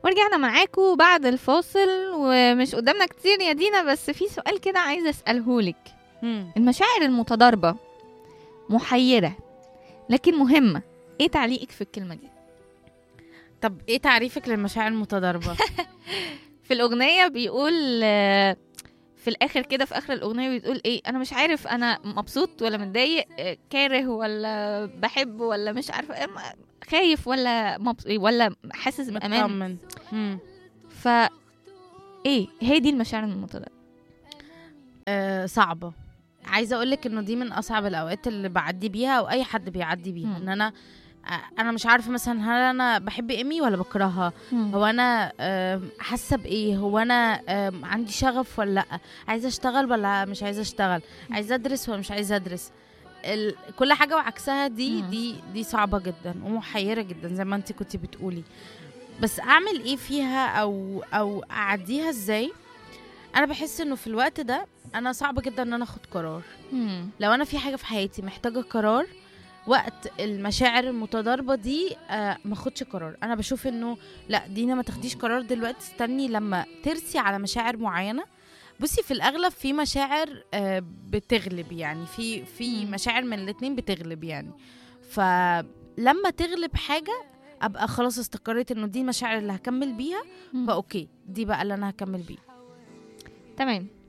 ورجعنا معاكم بعد الفاصل ومش قدامنا كتير يا دينا بس في سؤال كده عايزه اساله لك مم. المشاعر المتضاربه محيره لكن مهمه ايه تعليقك في الكلمه دي طب ايه تعريفك للمشاعر المتضاربه في الاغنيه بيقول آه، في الاخر كده في اخر الاغنيه بتقول ايه انا مش عارف انا مبسوط ولا متضايق آه، كاره ولا بحب ولا مش عارفه إيه، م- خايف ولا مبس... ولا حاسس بامان مطمن مم. ف ايه هي دي المشاعر المتضاربه آه صعبه عايزه اقول لك انه دي من اصعب الاوقات اللي بعدي بيها او اي حد بيعدي بيها مم. ان انا آه، انا مش عارفه مثلا هل انا بحب ايمي ولا بكرهها هو انا آم، حاسه بايه هو انا آم، عندي شغف ولا لا عايزه اشتغل ولا مش عايزه اشتغل عايزه ادرس ولا مش عايزه ادرس ال... كل حاجه وعكسها دي مم. دي دي صعبه جدا ومحيره جدا زي ما انت كنتي بتقولي بس اعمل ايه فيها او او اعديها ازاي انا بحس انه في الوقت ده انا صعب جدا ان انا اخد قرار مم. لو انا في حاجه في حياتي محتاجه قرار وقت المشاعر المتضاربه دي آه ما اخدش قرار انا بشوف انه لا دينا ما تاخديش قرار دلوقتي استني لما ترسي على مشاعر معينه بصي في الاغلب في مشاعر آه بتغلب يعني في في مم. مشاعر من الاتنين بتغلب يعني فلما تغلب حاجه ابقى خلاص استقريت انه دي المشاعر اللي هكمل بيها مم. فاوكي دي بقى اللي انا هكمل بيها تمام